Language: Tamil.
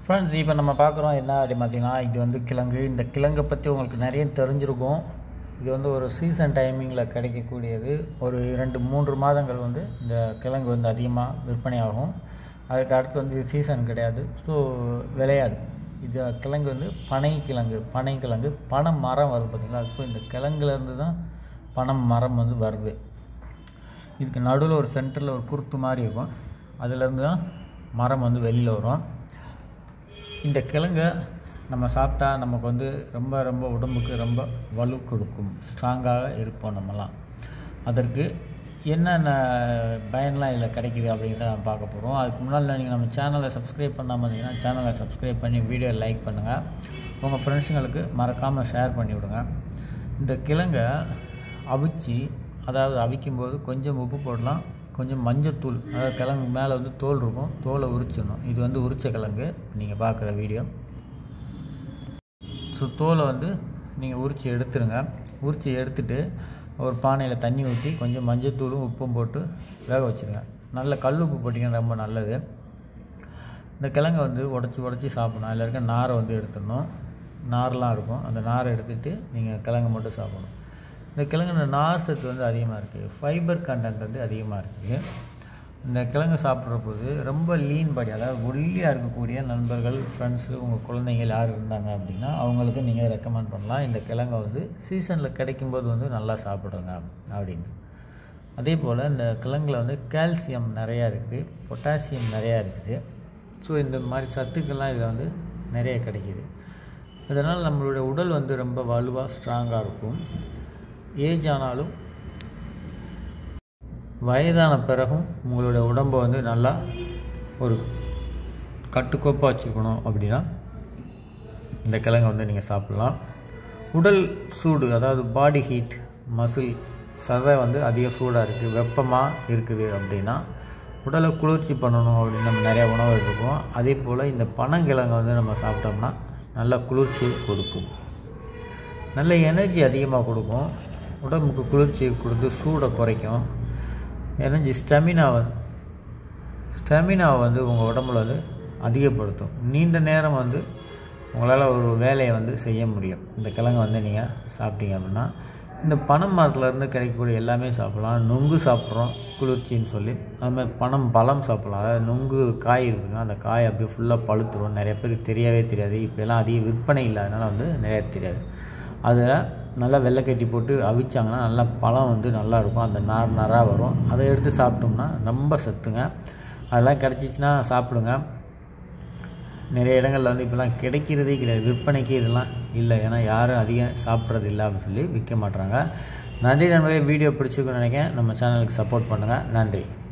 ஃப்ரெண்ட்ஸ் இப்போ நம்ம பார்க்குறோம் என்ன அப்படி பார்த்தீங்கன்னா இது வந்து கிழங்கு இந்த கிழங்கை பற்றி உங்களுக்கு நிறைய தெரிஞ்சிருக்கும் இது வந்து ஒரு சீசன் டைமிங்கில் கிடைக்கக்கூடியது ஒரு இரண்டு மூன்று மாதங்கள் வந்து இந்த கிழங்கு வந்து அதிகமாக விற்பனை ஆகும் அதுக்கு அடுத்து வந்து இது சீசன் கிடையாது ஸோ விளையாது இது கிழங்கு வந்து பனை கிழங்கு பனை கிழங்கு பனை மரம் வருது பார்த்தீங்களா ஸோ இந்த கிழங்குலேருந்து தான் பனை மரம் வந்து வருது இதுக்கு நடுவில் ஒரு சென்டரில் ஒரு குருத்து மாதிரி இருக்கும் அதுலேருந்து தான் மரம் வந்து வெளியில் வரும் இந்த கிழங்கை நம்ம சாப்பிட்டா நமக்கு வந்து ரொம்ப ரொம்ப உடம்புக்கு ரொம்ப வலு கொடுக்கும் ஸ்ட்ராங்காக இருப்போம் நம்மலாம் அதற்கு என்னென்ன பயன்லாம் இதில் கிடைக்குது அப்படிங்கிறத நம்ம பார்க்க போகிறோம் அதுக்கு முன்னால் நீங்கள் நம்ம சேனலை சப்ஸ்கிரைப் பண்ணாமல் இருந்தீங்கன்னா சேனலை சப்ஸ்கிரைப் பண்ணி வீடியோ லைக் பண்ணுங்கள் உங்கள் ஃப்ரெண்ட்ஸுங்களுக்கு மறக்காமல் ஷேர் பண்ணி விடுங்க இந்த கிழங்கை அவிச்சு அதாவது அவிக்கும்போது கொஞ்சம் உப்பு போடலாம் கொஞ்சம் மஞ்சத்தூள் அதாவது கிழங்கு மேலே வந்து தோல் இருக்கும் தோலை உரிச்சிடணும் இது வந்து உரிச்ச கிழங்கு நீங்கள் பார்க்குற வீடியோ ஸோ தோலை வந்து நீங்கள் உரித்து எடுத்துருங்க உரித்து எடுத்துட்டு ஒரு பானையில் தண்ணி ஊற்றி கொஞ்சம் மஞ்சத்தூளும் உப்பும் போட்டு வேக வச்சுருங்க நல்ல கல் உப்பு போட்டிங்கன்னா ரொம்ப நல்லது இந்த கிழங்கை வந்து உடச்சி உடச்சி சாப்பிடணும் அதில் இருக்க நாரை வந்து எடுத்துடணும் நார்லாம் இருக்கும் அந்த நாரை எடுத்துகிட்டு நீங்கள் கிழங்கு மட்டும் சாப்பிடணும் இந்த கிழங்குல நார் சத்து வந்து அதிகமாக இருக்குது ஃபைபர் கண்டென்ட் வந்து அதிகமாக இருக்குது இந்த கிழங்கு சாப்பிட்ற போது ரொம்ப லீன் பாடி அதாவது ஒல்லியாக இருக்கக்கூடிய நண்பர்கள் ஃப்ரெண்ட்ஸு உங்கள் குழந்தைகள் யார் இருந்தாங்க அப்படின்னா அவங்களுக்கு நீங்கள் ரெக்கமெண்ட் பண்ணலாம் இந்த கிழங்கை வந்து சீசனில் கிடைக்கும்போது வந்து நல்லா சாப்பிட்றங்க அப்படின்னு அதே போல் இந்த கிழங்குல வந்து கால்சியம் நிறையா இருக்குது பொட்டாசியம் நிறையா இருக்குது ஸோ இந்த மாதிரி சத்துக்கள்லாம் இதில் வந்து நிறைய கிடைக்கிது இதனால் நம்மளுடைய உடல் வந்து ரொம்ப வலுவாக ஸ்ட்ராங்காக இருக்கும் ஏஜ் ஆனாலும் வயதான பிறகும் உங்களுடைய உடம்பை வந்து நல்லா ஒரு கட்டுக்கோப்பாக வச்சுருக்கணும் அப்படின்னா இந்த கிழங்கை வந்து நீங்கள் சாப்பிட்லாம் உடல் சூடு அதாவது பாடி ஹீட் மசில் சதை வந்து அதிக சூடாக இருக்குது வெப்பமாக இருக்குது அப்படின்னா உடலை குளிர்ச்சி பண்ணணும் அப்படின்னு நம்ம நிறையா உணவு எடுத்துக்குவோம் அதே போல் இந்த பனங்கிழங்கை வந்து நம்ம சாப்பிட்டோம்னா நல்லா குளிர்ச்சி கொடுக்கும் நல்ல எனர்ஜி அதிகமாக கொடுக்கும் உடம்புக்கு குளிர்ச்சி கொடுத்து சூடை குறைக்கும் எனர்ஜி ஸ்டெமினாவை ஸ்டெமினாவை வந்து உங்கள் உடம்புல வந்து அதிகப்படுத்தும் நீண்ட நேரம் வந்து உங்களால் ஒரு வேலையை வந்து செய்ய முடியும் இந்த கிழங்கு வந்து நீங்கள் சாப்பிட்டீங்க அப்படின்னா இந்த பனம் மரத்துலேருந்து கிடைக்கக்கூடிய எல்லாமே சாப்பிட்லாம் நொங்கு சாப்பிட்றோம் குளிர்ச்சின்னு சொல்லி அதுமாதிரி பனம் பழம் சாப்பிட்லாம் அதாவது நொங்கு காய் இருக்குங்க அந்த காய் அப்படியே ஃபுல்லாக பழுத்துரும் நிறைய பேருக்கு தெரியவே தெரியாது இப்போலாம் அதிக விற்பனை இல்லாதனால வந்து நிறைய தெரியாது அதில் நல்லா வெள்ளைக்கட்டி போட்டு அவிச்சாங்கன்னா நல்லா பழம் வந்து நல்லா இருக்கும் அந்த நார் நாராக வரும் அதை எடுத்து சாப்பிட்டோம்னா ரொம்ப சத்துங்க அதெல்லாம் கிடச்சிச்சின்னா சாப்பிடுங்க நிறைய இடங்களில் வந்து இப்போலாம் கிடைக்கிறதே கிடையாது விற்பனைக்கு இதெல்லாம் இல்லை ஏன்னா யாரும் அதிகம் சாப்பிட்றது இல்லை அப்படின்னு சொல்லி விற்க மாட்டுறாங்க நன்றி நண்பர்களே வீடியோ பிடிச்சிருக்குன்னு நினைக்கிறேன் நம்ம சேனலுக்கு சப்போர்ட் பண்ணுங்கள் நன்றி